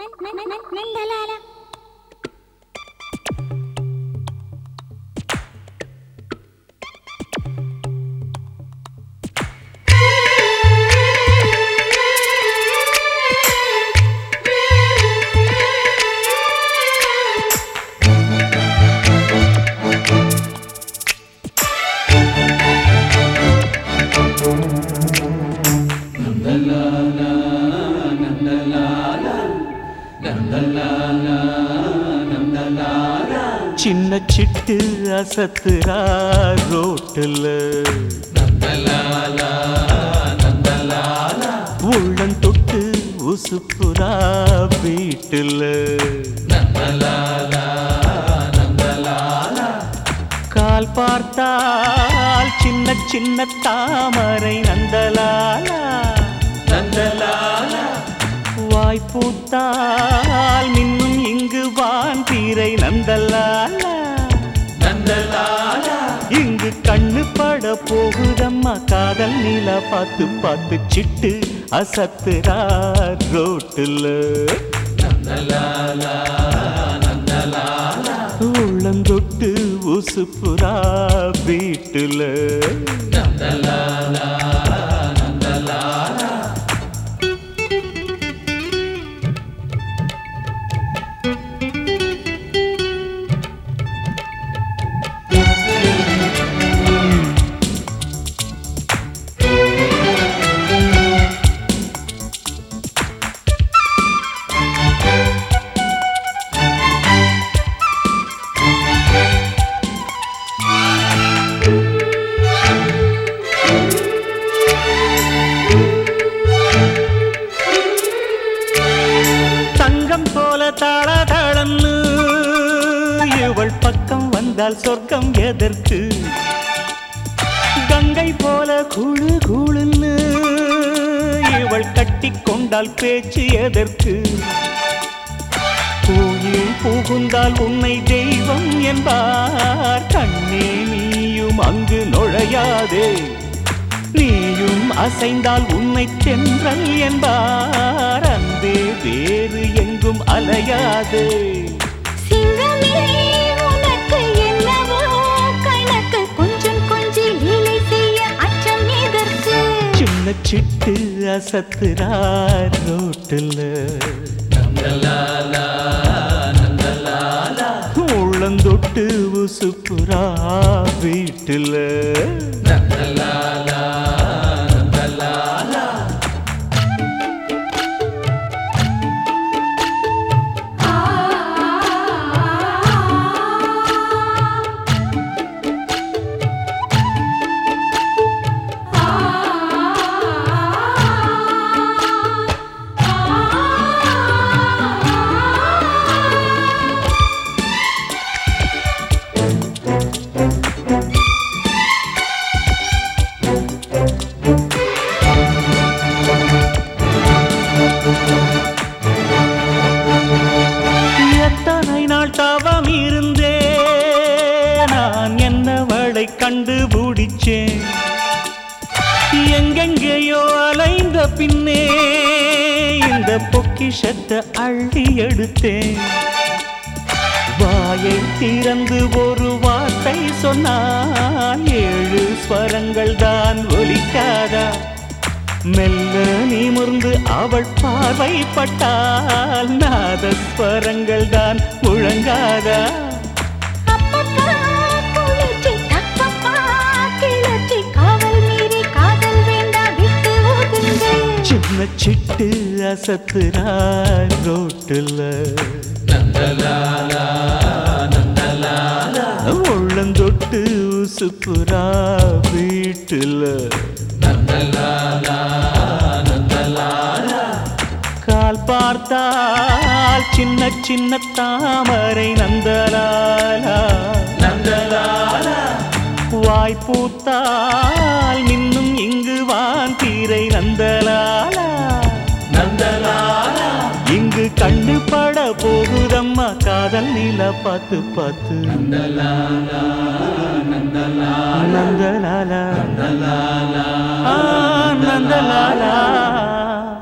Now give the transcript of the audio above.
நந்தலாலா சின்ன சிட்டு அசத்துறா ரோட்டுல உள்ளம் தொட்டு உசுப்புறா வீட்டுல கால் பார்த்தால் சின்ன சின்ன தாமரை நந்தலாலா நந்தலாலா வாய் பூத்தால் மின்னும் இங்கு வான் தீரை நந்தலாலா நந்தலாலா இங்கு கண்ணு பட போகுதம்மா காதல் நீலா பார்த்து பார்த்து சிட்டு அசத்துறா ரோட்டுல உள்ளந்தொட்டு உசுப்புறா வீட்டுல தங்கம் போல தாள தாளன்னு இவள் பக்கம் வந்தால் சொர்க்கம் எதற்கு கங்கை போல குழு குழுன்னு இவள் கட்டி கொண்டால் பேச்சு எதற்கு கோயில் புகுந்தால் உன்னை தெய்வம் என்பார் கண்ணே நீயும் அங்கு நுழையாதே நீயும் அசைந்தால் உன்னை தென்றல் என்பார் அன்பே வேறு எங்கும் அலையாதே சிங்கமே உனக்கு என்னவோ கணக்கு கொஞ்சம் கொஞ்சி லீலை செய்ய அச்சம் எதற்கு சின்ன சிட்டு அசத்துறார் ரோட்டுல உள்ளந்தொட்டு உசுப்புறா வீட்டுல எத்தனை நாள் தவம் இருந்தே நான் என்னவளை கண்டுபிடிச்சேன் எங்கெங்கேயோ அலைந்த பின்னே இந்த பொக்கிஷத்தை அள்ளி எடுத்தேன் வாயை திறந்து ஒரு வார்த்தை சொன்னால் ஏழு ஸ்வரங்கள் தான் ஒலிக்காதா மெல்ல நிமிர்ந்து அவள் பார்வைப்பட்டால் நாதஸ்வரங்கள் தான் முழங்காதா அப்பப்பா குளிர்ச்சி தப்பப்பா கிளர்ச்சி காவல் மீறி காதல் வேண்டாம் விட்டு ஒதுங்கு சின்ன சிட்டு அசத்துறார் ரோட்டுல உள்ளந்தொட்டு உசுப்புறா வீட்டுல கால் பார்த்தால் சின்ன சின்ன தாமரை நந்தலாலா நந்தலாலா வாய் பூத்தால் மின்னும் இங்கு வான் தீரை நந்தலாலா நந்தலாலா இங்கு கண்ணு பட போகுதம்மா காதல் நீல பார்த்து பார்த்து நந்தலாலா நந்தலாலா நந்தலாலா